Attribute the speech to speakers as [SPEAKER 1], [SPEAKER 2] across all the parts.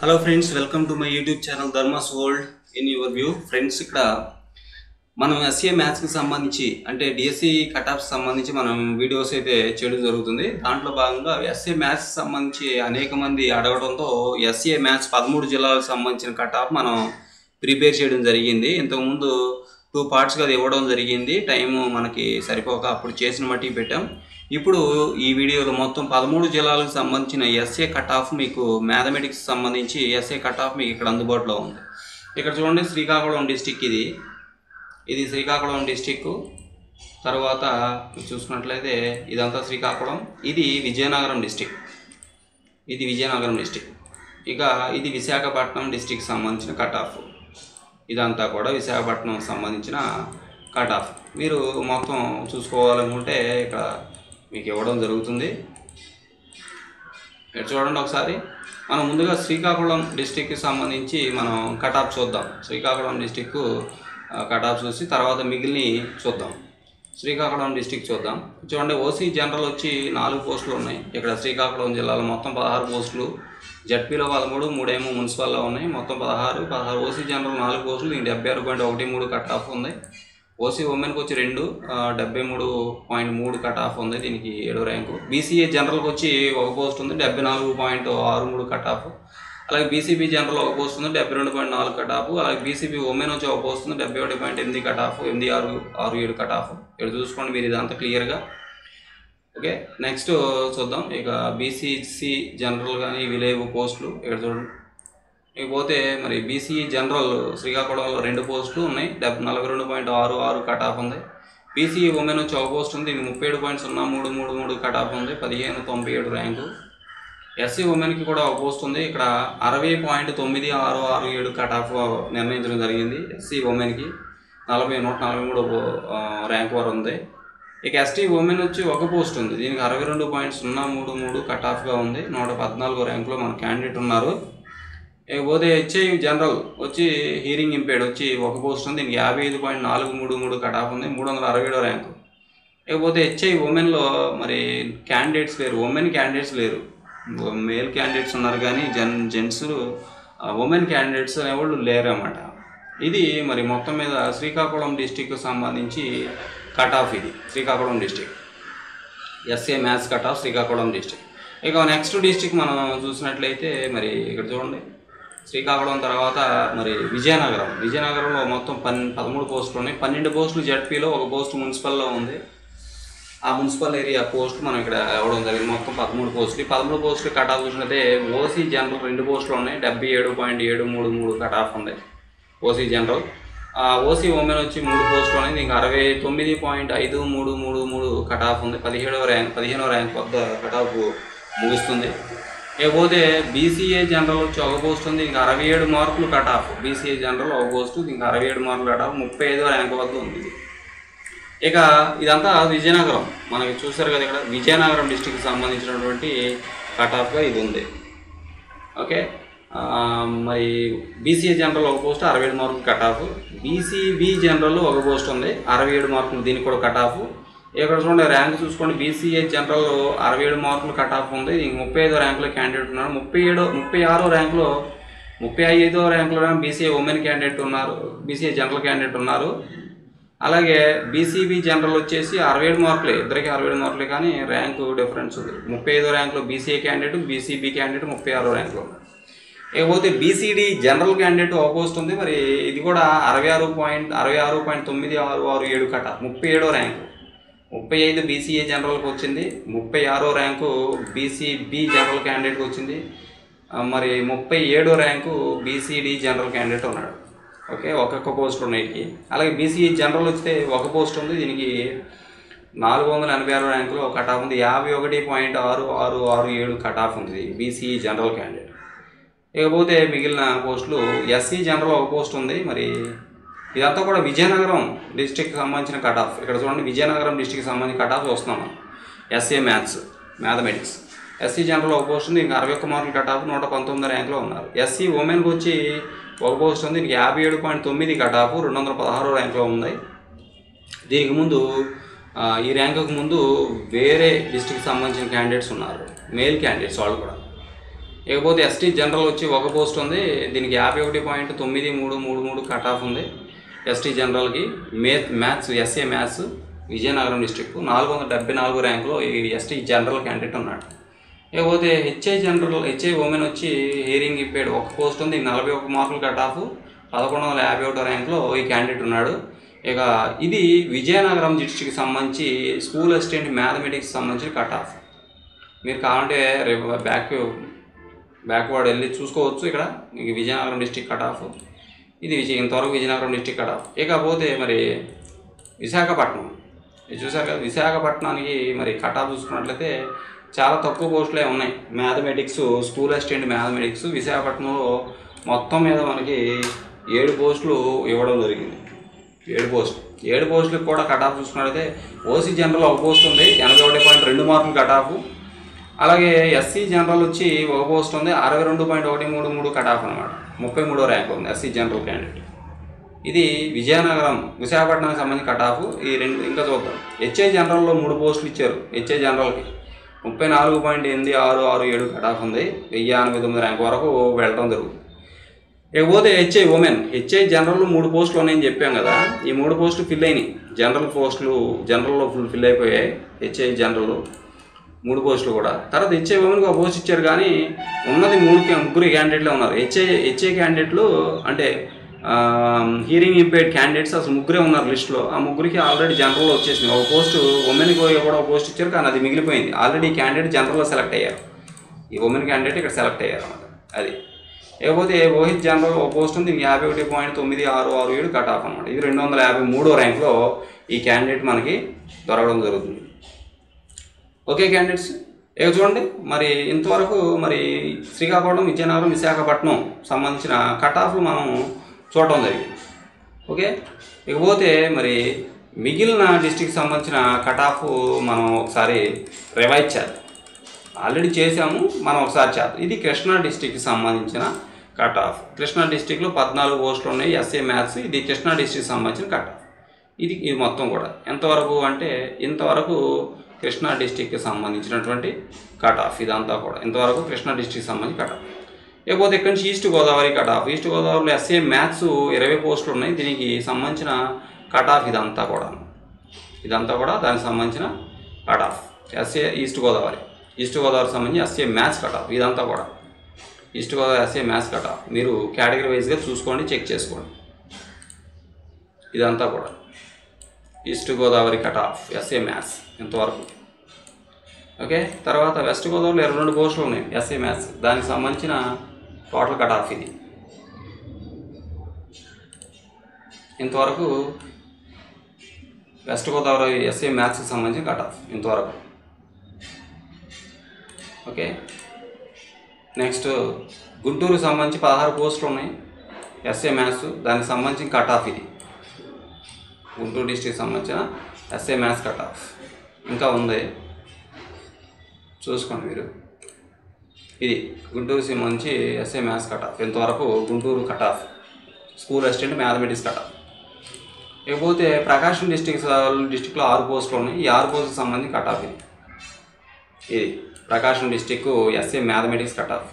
[SPEAKER 1] hello friends welcome to my YouTube channel Dharma's world in your view friends ఇక్కడ మనం SA మ్యాథ్స్కి సంబంధించి అంటే డిఎస్సి కటాఫ్స్ సంబంధించి మనం వీడియోస్ అయితే చేయడం జరుగుతుంది దాంట్లో భాగంగా ఎస్ఏ మ్యాథ్స్ సంబంధించి అనేక మంది అడగడంతో ఎస్ఏ మ్యాథ్స్ పదమూడు జిల్లాలకు సంబంధించిన కటాఫ్ మనం ప్రిపేర్ చేయడం జరిగింది ఇంతకుముందు టూ పార్ట్స్గా అది ఇవ్వడం జరిగింది టైం మనకి సరిపోక అప్పుడు చేసిన మట్టికి పెట్టాం ఇప్పుడు ఈ వీడియోలో మొత్తం పదమూడు జిల్లాలకు సంబంధించిన ఎస్ఏ కట్ ఆఫ్ మీకు మ్యాథమెటిక్స్ సంబంధించి ఎస్ఏ కట్ ఆఫ్ మీకు ఇక్కడ అందుబాటులో ఉంది ఇక్కడ చూడండి శ్రీకాకుళం డిస్టిక్ ఇది ఇది శ్రీకాకుళం డిస్టిక్ తర్వాత మీరు చూసుకున్నట్లయితే ఇదంతా శ్రీకాకుళం ఇది విజయనగరం డిస్టిక్ ఇది విజయనగరం డిస్టిక్ ఇక ఇది విశాఖపట్నం డిస్టిక్ సంబంధించిన కట్ ఆఫ్ ఇదంతా కూడా విశాఖపట్నం సంబంధించిన కట్ ఆఫ్ మీరు మొత్తం చూసుకోవాలనుకుంటే ఇక్కడ మీకు ఇవ్వడం జరుగుతుంది ఇక్కడ చూడండి ఒకసారి మనం ముందుగా శ్రీకాకుళం డిస్టిక్కి సంబంధించి మనం కట్ ఆఫ్ చూద్దాం శ్రీకాకుళం డిస్టిక్ కట్ ఆఫ్ చూసి తర్వాత మిగిలిన చూద్దాం శ్రీకాకుళం డిస్టిక్ చూద్దాం చూడండి ఓసీ జనరల్ వచ్చి నాలుగు పోస్టులు ఉన్నాయి ఇక్కడ శ్రీకాకుళం జిల్లాలో మొత్తం పదహారు పోస్టులు జడ్పీలో పదమూడు మూడేమో మున్సిపల్లో ఉన్నాయి మొత్తం పదహారు పదహారు ఓసీ జనరల్ నాలుగు పోస్టులు దీనికి డెబ్బై ఆరు పాయింట్ ఒకటి మూడు కట్ ఆఫ్ ఉంది ఓసీ ఉమెన్కి వచ్చి రెండు ఆ, డెబ్బై మూడు పాయింట్ మూడు కట్ ఆఫ్ ఉంది దీనికి ఏడో ర్యాంకు బీసీఏ జనరల్కి వచ్చి ఒక పోస్ట్ ఉంది డెబ్బై నాలుగు పాయింట్ ఆరు మూడు కట్ ఆఫ్ అలాగే బీసీబీ జనరల్ ఒక పోస్ట్ ఉంది డెబ్బై రెండు పాయింట్ నాలుగు కట్ ఆఫ్ అలాగే బీసీబీ ఉమెన్ వచ్చి ఒక పోస్ట్ ఉంది డెబ్బై ఒకటి పాయింట్ ఎనిమిది కట్ ఆఫ్ ఎనిమిది ఆరు ఆరు ఏడు కట్ ఆఫ్ ఇక్కడ చూసుకోండి మీరు ఇదంతా క్లియర్గా ఓకే నెక్స్ట్ చూద్దాం ఇక బీసీసీ జనరల్ కానీ ఇవి లేవు పోస్టులు ఇక్కడ చూడండి ఇకపోతే మరి బీసీ జనరల్ శ్రీకాకుళంలో రెండు పోస్టులు ఉన్నాయి డెబ్ నలభై రెండు పాయింట్ ఆరు ఆరు కట్ ఆఫ్ ఉంది బీసీ ఉమెన్ వచ్చి ఒక పోస్ట్ ఉంది ఇది ముప్పై ఏడు పాయింట్ సున్నా మూడు మూడు మూడు కట్ ఆఫ్ ఉంది పదిహేను తొంభై ఏడు ర్యాంకు ఎస్సీ ఉమెన్కి కూడా ఒక పోస్ట్ ఉంది ఇక్కడ అరవై పాయింట్ తొమ్మిది ఆరు ఆరు ఏడు కట్ ఆఫ్ నిర్ణయించడం జరిగింది ఎస్సీ ఉమెన్కి నలభై నూట నలభై మూడు ఆ, ర్యాంక్ వరకు ఉంది ఇక ఎస్టీ ఉమెన్ వచ్చి ఒక పోస్ట్ ఉంది దీనికి అరవై రెండు పాయింట్ సున్నా మూడు మూడు కట్ ఆఫ్గా ఉంది నూట పద్నాలుగో ర్యాంకులో మన క్యాండిడేట్ ఉన్నారు ఇకపోతే హెచ్ఐ జనరల్ వచ్చి హీరింగ్ ఇంపేర్డ్ వచ్చి ఒక పోస్ట్ ఉంది దీనికి యాభై ఐదు పాయింట్ నాలుగు మూడు మూడు కట్ ఆఫ్ ఉంది మూడు వందల అరవై ఏడో ర్యాంకు ఇకపోతే హెచ్ఐ ఉమెన్లో మరి క్యాండిడేట్స్ లేరు ఉమెన్ క్యాండిడేట్స్ లేరు మేల్ క్యాండిడేట్స్ ఉన్నారు కానీ జెన్ జెంట్స్ ఉమెన్ క్యాండిడేట్స్ అనేవాళ్ళు లేరు అన్నమాట ఇది మరి మొత్తం మీద శ్రీకాకుళం డిస్టిక్కి సంబంధించి కట్ ఆఫ్ ఇది Srikakulam district SA maths cut off Srikakulam district ఇక నెక్స్ట్ డిస్టిక్ మనం చూసినట్లయితే మరి ఇక్కడ చూడండి శ్రీకాకుళం తర్వాత మరి విజయనగరం విజయనగరంలో మొత్తం పన్ పదమూడు పోస్టులు ఉన్నాయి పన్నెండు పోస్టులు జడ్పీలో ఒక పోస్ట్ మున్సిపల్లో ఉంది ఆ మున్సిపల్ ఏరియా పోస్ట్ మనం ఇక్కడ ఇవ్వడం జరిగింది మొత్తం పదమూడు పోస్టులు ఈ పదమూడు పోస్టులు కట్ ఆఫ్ చూసినట్లయితే ఓసీ జనరల్ రెండు పోస్టులు ఉన్నాయి డెబ్బై ఏడు పాయింట్ ఏడు మూడు మూడు కట్ ఆఫ్ ఉంది ఓసీ జనరల్ ఆ ఓసీ ఉమెన్ వచ్చి మూడు పోస్టులు ఉన్నాయి ఇంకా అరవై తొమ్మిది పాయింట్ ఐదు మూడు మూడు మూడు కట్ ఆఫ్ ఉంది పదిహేడవ ర్యాంక్ పదిహేనవ ర్యాంక్ వద్ద కట్ ఆఫ్ ముగుస్తుంది ఇకపోతే బీసీఏ జనరల్ వచ్చి ఒక పోస్ట్ ఉంది ఇంకా అరవై ఏడు మార్కులు కట్ ఆఫ్ బీసీఏ జనరల్ ఒక పోస్ట్ ఇంకా అరవై ఏడు మార్కులు కట్ ఆఫ్ ముప్పై ఐదో ర్యాంక్ వద్ద ఉంది ఇది ఇక ఇదంతా విజయనగరం మనకి చూసారు కదా ఇక్కడ విజయనగరం డిస్టిక్కి సంబంధించినటువంటి కట్ ఆఫ్గా ఇది ఉంది ఓకే ఆ, మరి బీసీఏ జనరల్ ఒక పోస్ట్ అరవై ఏడు మార్కులు కట్ ఆఫ్ బీసీబీ జనరల్ ఒక పోస్ట్ ఉంది అరవై ఏడు మార్కులు దీనికి కూడా కట్ ఆఫ్ ఇక్కడ చూడండి ర్యాంక్ చూసుకోండి బీసీఏ జనరల్ అరవై ఏడు మార్కులు కట్ ఆఫ్ ఉంది ఇంక ముప్పై ఐదో ర్యాంకులో క్యాండిడేట్ ఉన్నారు ముప్పై ఏడో ముప్పై ఆరో ర్యాంకులో ముప్పై ఐదో ర్యాంకులో బీసీఏ ఉమెన్ క్యాండిడేట్ ఉన్నారు బీసీఏ జనరల్ క్యాండిడేట్ ఉన్నారు అలాగే బీసీబీ జనరల్ వచ్చేసి అరవై ఏడు మార్కులే ఇద్దరికి అరవై ఏడు మార్కులే కానీ ర్యాంకు డిఫరెన్స్ ఉంది ముప్పై ఐదో ర్యాంకులో బీసీఏ క్యాండిడేట్ బీసీబీ క్యాండిడేట్ ముప్పై ఆరో ర్యాంకులో ఇకపోతే బీసీడీ జనరల్ క్యాండిడేట్ ఒక పోస్ట్ ఉంది మరి ఇది కూడా అరవై ఆరు పాయింట్ అరవై ఆరు పాయింట్ తొమ్మిది ఆరు ఆరు ఏడు కట ముప్పై ఏడో ర్యాంకు ముప్పై ఐదు బీసీఏ జనరల్కి వచ్చింది ముప్పై ఆరో ర్యాంకు బీసీబీ జనరల్ క్యాండిడేట్కి వచ్చింది ఆ, మరి ముప్పై ఏడో ర్యాంకు బీసీడీ జనరల్ క్యాండిడేట్ ఉన్నాడు ఓకే ఒక్కొక్క పోస్ట్ ఉన్నాయి అలాగే బీసీఈ జనరల్ వస్తే ఒక పోస్ట్ ఉంది దీనికి నాలుగు వందల ఎనభై ఆరు ర్యాంకులో కట్ ఆఫ్ ఉంది యాభై ఒకటి పాయింట్ ఆరు ఆరు ఆరు ఏడు కట్ ఆఫ్ ఉంది బీసీఈ జనరల్ క్యాండిడేట్ ఇకపోతే మిగిలిన పోస్టులు ఎస్సీ జనరల్ ఒక పోస్ట్ ఉంది మరి ఇదంతా కూడా విజయనగరం డిస్టిక్కి సంబంధించిన కట్ ఆఫ్ ఇక్కడ చూడండి విజయనగరం డిస్టిక్కి సంబంధించిన కట్ ఆఫ్ చూస్తున్నాం మనం SA maths mathematics SC general ఒక పోస్ట్ ఉంది ఇంకా అరవై ఒక్క మార్కులు కట్ ఆఫ్ నూట పంతొమ్మిది ర్యాంక్లో ఉన్నారు ఎస్సీ ఉమెన్కి వచ్చి ఒక పోస్ట్ ఉంది దీనికి యాభై ఏడు పాయింట్ తొమ్మిది కట్ ఆఫ్ రెండు వందల పదహారు ర్యాంక్లో ఉంది దీనికి ముందు ఆ, ఈ ర్యాంకుకు ముందు వేరే డిస్టిక్కి సంబంధించిన క్యాండిడేట్స్ ఉన్నారు మేల్ క్యాండిడేట్స్ వాళ్ళు కూడా ఇకపోతే ఎస్టీ జనరల్ వచ్చి ఒక పోస్ట్ ఉంది దీనికి యాభై ఒకటి పాయింట్ తొమ్మిది మూడు మూడు మూడు కట్ ఆఫ్ ఉంది ఎస్టీ జనరల్కి మే maths SA maths Vizianagaram district నాలుగు వందల డెబ్బై నాలుగు ర్యాంకులో ఈ ఎస్టీ జనరల్ క్యాండిడేట్ ఉన్నాడు ఇకపోతే హెచ్ఐ జనరల్ హెచ్ఐ ఉమెన్ వచ్చి హియరింగ్ ఇప్పాడు ఒక పోస్ట్ ఉంది నలభై ఒక మార్కులు కట్ ఆఫ్ పదకొండు వందల యాభై ఒకటో ర్యాంక్లో ఈ క్యాండిడేట్ ఉన్నాడు ఇక ఇది విజయనగరం డిస్టిక్కి సంబంధించి స్కూల్ అసిస్టెంట్ మ్యాథమెటిక్స్ సంబంధించిన కట్ ఆఫ్ మీరు కావాలంటే రేపు బ్యాక్ బ్యాక్వర్డ్ వెళ్ళి చూసుకోవచ్చు ఇక్కడ మీకు విజయనగరం డిస్టిక్ కట్ ఆఫ్ ఇది విజయ ఇంతవరకు విజయనగరం డిస్టిక్ కట్ ఆఫ్ ఇకపోతే మరి విశాఖపట్నం ఇది చూసారు కదా విశాఖపట్నానికి మరి కట్ ఆఫ్ చూసుకున్నట్లయితే చాలా తక్కువ పోస్టులే ఉన్నాయి మ్యాథమెటిక్స్ స్కూల్ అసిస్టెంట్ మ్యాథమెటిక్స్ విశాఖపట్నంలో మొత్తం మీద మనకి ఏడు పోస్టులు ఇవ్వడం జరిగింది ఏడు పోస్టులు ఏడు పోస్టులకు కూడా కట్ ఆఫ్ చూసుకున్నట్లయితే ఓసీ జనరల్ ఒక పోస్ట్ ఉంది ఎనభై ఒకటి పాయింట్ రెండు మార్కులు కట్ ఆఫ్ అలాగే ఎస్సీ జనరల్ వచ్చి ఒక పోస్ట్ ఉంది అరవై రెండు పాయింట్ ఒకటి మూడు మూడు కట్ ఆఫ్ అనమాట ముప్పై మూడో ర్యాంక్ ఉంది ఎస్సీ జనరల్ క్యాండిడేట్ ఇది విజయనగరం విశాఖపట్నానికి సంబంధించి కట్ ఆఫ్ ఈ రెండు ఇంకా చూద్దాం హెచ్ఐ జనరల్లో మూడు పోస్టులు ఇచ్చారు హెచ్ఐ జనరల్కి ముప్పై నాలుగు పాయింట్ ఎనిమిది ఆరు ఆరు ఏడు కట్ ఆఫ్ ఉంది వెయ్యి ఎనభై తొమ్మిది ర్యాంక్ వరకు వెళ్ళడం జరుగుతుంది ఇకపోతే హెచ్ఐ ఉమెన్ హెచ్ఐ జనరల్ మూడు పోస్టులు ఉన్నాయని చెప్పాం కదా ఈ మూడు పోస్టులు ఫిల్ అయినాయి జనరల్ పోస్టులు జనరల్లో ఫుల్ ఫిల్ అయిపోయాయి హెచ్ఐ జనరల్ మూడు పోస్టులు కూడా తర్వాత హెచ్ఐ ఉమెన్కి ఒక పోస్ట్ ఇచ్చారు కానీ ఉన్నది మూడు క్యా- ముగ్గురు క్యాండిడేట్లే ఉన్నారు హెచ్ఐ హెచ్ఐ క్యాండిడేట్లు అంటే హీరింగ్ ఇంపేర్డ్ క్యాండిడేట్స్ అసలు ముగ్గురే ఉన్నారు లిస్ట్లో ఆ ముగ్గురికి ఆల్రెడీ జనరల్లో వచ్చేసింది ఒక పోస్ట్ ఉమెన్కి కూడా ఒక పోస్ట్ ఇచ్చారు కానీ అది మిగిలిపోయింది ఆల్రెడీ క్యాండిడేట్ జనరల్లో సెలెక్ట్ అయ్యారు ఈ ఉమెన్ క్యాండిడేట్ ఇక్కడ సెలెక్ట్ అయ్యారు అన్నమాట అది ఇకపోతే రోహిత్ జనరల్ ఒక పోస్ట్ ఉంది దీనికి యాభై ఒకటి పాయింట్ తొమ్మిది ఆరు ఆరు ఏడు కట్ ఆఫ్ అనమాట ఇది రెండు వందల యాభై మూడో ర్యాంక్లో ఈ క్యాండిడేట్ మనకి దొరకడం జరుగుతుంది ఓకే క్యాండిడేట్స్ ఇక చూడండి మరి ఇంతవరకు మరి శ్రీకాకుళం విజయనగరం విశాఖపట్నం సంబంధించిన కట్ ఆఫ్లు మనం చూడటం జరిగింది ఓకే ఇకపోతే మరి మిగిలిన డిస్టిక్ సంబంధించిన కట్ ఆఫ్ మనం ఒకసారి రివైజ్ చేద్దాం ఆల్రెడీ చేసాము మనం ఒకసారి చేద్దాం ఇది కృష్ణా డిస్టిక్కి సంబంధించిన కట్ ఆఫ్ కృష్ణా డిస్టిక్లో పద్నాలుగు పోస్టులు ఉన్నాయి ఎస్ఏ మ్యాథ్స్ ఇది కృష్ణా డిస్టిక్ సంబంధించిన కట్ ఆఫ్ ఇది ఇది మొత్తం కూడా ఎంతవరకు అంటే ఇంతవరకు కృష్ణా డిస్టిక్కి సంబంధించినటువంటి కట్ ఆఫ్ ఇదంతా కూడా ఇంతవరకు కృష్ణా డిస్టిక్ సంబంధించి కట్ ఆఫ్ లేకపోతే ఇక్కడి నుంచి east Godavari cut off east గోదావరిలో ఎస్ఏ మ్యాథ్స్ ఇరవై పోస్టులు ఉన్నాయి దీనికి సంబంధించిన కట్ ఆఫ్ ఇదంతా కూడా ఇదంతా కూడా దానికి సంబంధించిన cut off SA east Godavari east గోదావరికి సంబంధించి ఎస్ఏ మ్యాథ్స్ కట్ ఆఫ్ ఇదంతా కూడా east Godavari SA maths cut off మీరు కేటగిరీ వైజ్గా చూసుకోండి చెక్ చేసుకోండి ఇదంతా కూడా east Godavari cut off SA maths ఇంతవరకు ఓకే తర్వాత వెస్ట్ గోదావరిలో ఇరవై రెండు పోస్టులు ఉన్నాయి ఎస్ఏ మ్యాథ్స్ దానికి సంబంధించిన టోటల్ కట్ ఆఫ్ ఇది ఇంతవరకు వెస్ట్ గోదావరి ఎస్ఏ మ్యాథ్స్కి సంబంధించిన కట్ ఆఫ్ ఇంతవరకు ఓకే నెక్స్ట్ గుంటూరుకి సంబంధించి పదహారు పోస్టులు ఉన్నాయి ఎస్ఏ మ్యాథ్స్ దానికి సంబంధించిన కట్ ఆఫ్ ఇది గుంటూరు డిస్టిక్ సంబంధించిన ఎస్ఏ మ్యాథ్స్ కట్ ఆఫ్ ఇంకా ఉంది చూసుకోండి మీరు ఇది గుంటూరు సంబంధించి ఎస్ఏ మ్యాథ్స్ కట్ ఆఫ్ ఇంతవరకు Guntur cut off school assistant mathematics cut off ఇకపోతే ప్రకాశం డిస్టిక్ డిస్టిక్లో ఆరు పోస్టులు ఉన్నాయి ఈ ఆరు పోస్టులకు సంబంధించి కట్ ఆఫ్ ఇది ఇది Prakasam district SA mathematics cut off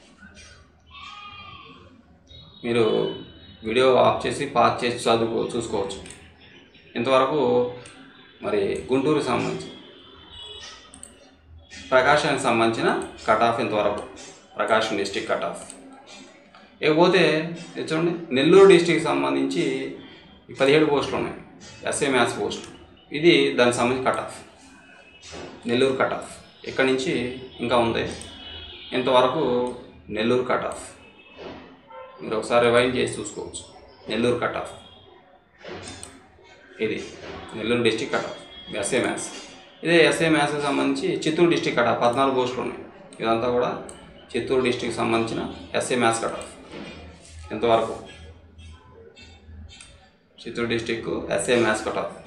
[SPEAKER 1] మీరు వీడియో ఆఫ్ చేసి పాస్ చేసి చదువుకో చూసుకోవచ్చు ఇంతవరకు మరి గుంటూరుకి సంబంధించి ప్రకాశానికి సంబంధించిన కట్ ఆఫ్ ఇంతవరకు ప్రకాశం డిస్టిక్ కట్ ఆఫ్ ఇకపోతే ఇది చూడండి నెల్లూరు డిస్టిక్కి సంబంధించి పదిహేడు పోస్టులు ఉన్నాయి ఎస్ఏ మ్యాథ్స్ పోస్ట్ ఇది దానికి సంబంధించి cut off Nellore cut off ఇక్కడి నుంచి ఇంకా ఉంది ఇంతవరకు నెల్లూరు కట్ ఆఫ్ మీరు ఒకసారి రివైండ్ చేసి చూసుకోవచ్చు నెల్లూరు కట్ ఆఫ్ ఇది Nellore district cut off SA maths ఇదే ఎస్ఏ మ్యాథ్స్కి సంబంధించి చిత్తూరు డిస్టిక్ కట్ ఆఫ్ పద్నాలుగు పోస్టులు ఉన్నాయి ఇదంతా కూడా చిత్తూరు డిస్టిక్ సంబంధించిన ఎస్ఏ మ్యాథ్స్ కట్ ఆఫ్ ఎంతవరకు Chittoor district SA maths cut off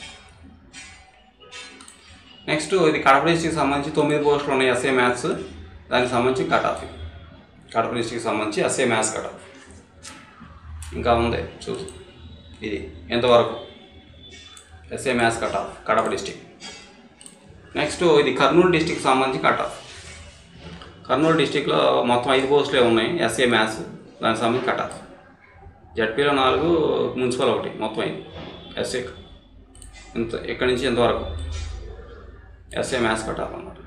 [SPEAKER 1] next ఇది కడప డిస్టిక్ సంబంధించి తొమ్మిది పోస్టులు ఉన్నాయి ఎస్ఏ మ్యాథ్స్ దానికి సంబంధించి కట్ ఆఫ్ ఇది కడప డిస్టిక్ సంబంధించి ఎస్ఏ మ్యాథ్స్ కట్ ఆఫ్ ఇంకా ఉంది చూసి ఇది ఎంతవరకు SA maths cut off Kadapa district next ఇది కర్నూలు డిస్టిక్ సంబంధించి కట్ ఆఫ్ కర్నూలు డిస్టిక్లో మొత్తం ఐదు పోస్టులే ఉన్నాయి ఎస్ఏ మ్యాథ్స్ దానికి సంబంధించి కట్ ఆఫ్ జడ్పీలో నాలుగు మున్సిపల్ ఒకటి మొత్తం ఐదు ఎస్ఏ ఇంత ఇక్కడి నుంచి ఇంతవరకు ఎస్ఏ మ్యాథ్స్ కట్ ఆఫ్ అన్నమాట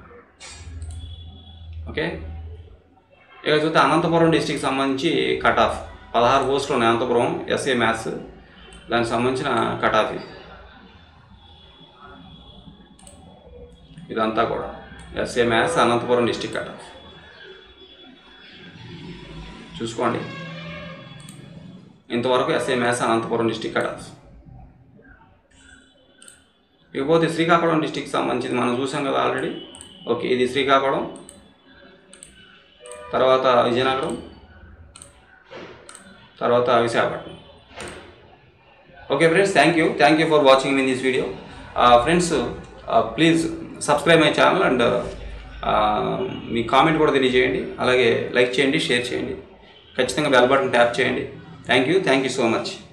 [SPEAKER 1] ఓకే ఇక చూస్తే అనంతపురం డిస్టిక్ సంబంధించి కట్ ఆఫ్ పదహారు పోస్టులు ఉన్నాయి అనంతపురం ఎస్ఏ మ్యాథ్స్ దానికి సంబంధించిన కట్ ఆఫ్ ఇది ఇదంతా కూడా SA maths Anantapuram district cut off చూసుకోండి ఇంతవరకు SA maths Anantapuram district cut off ఇకపోతే శ్రీకాకుళం డిస్టిక్ సంబంధించింది మనం చూసాం కదా ఆల్రెడీ ఓకే ఇది శ్రీకాకుళం తర్వాత విజయనగరం తర్వాత Visakhapatnam okay friends thank you thank you for watching in this video friends please subscribe my channel and మీ కామెంట్ కూడా తెలియజేయండి అలాగే లైక్ చేయండి షేర్ చేయండి ఖచ్చితంగా బెల్ బటన్ ట్యాప్ చేయండి thank you thank you so much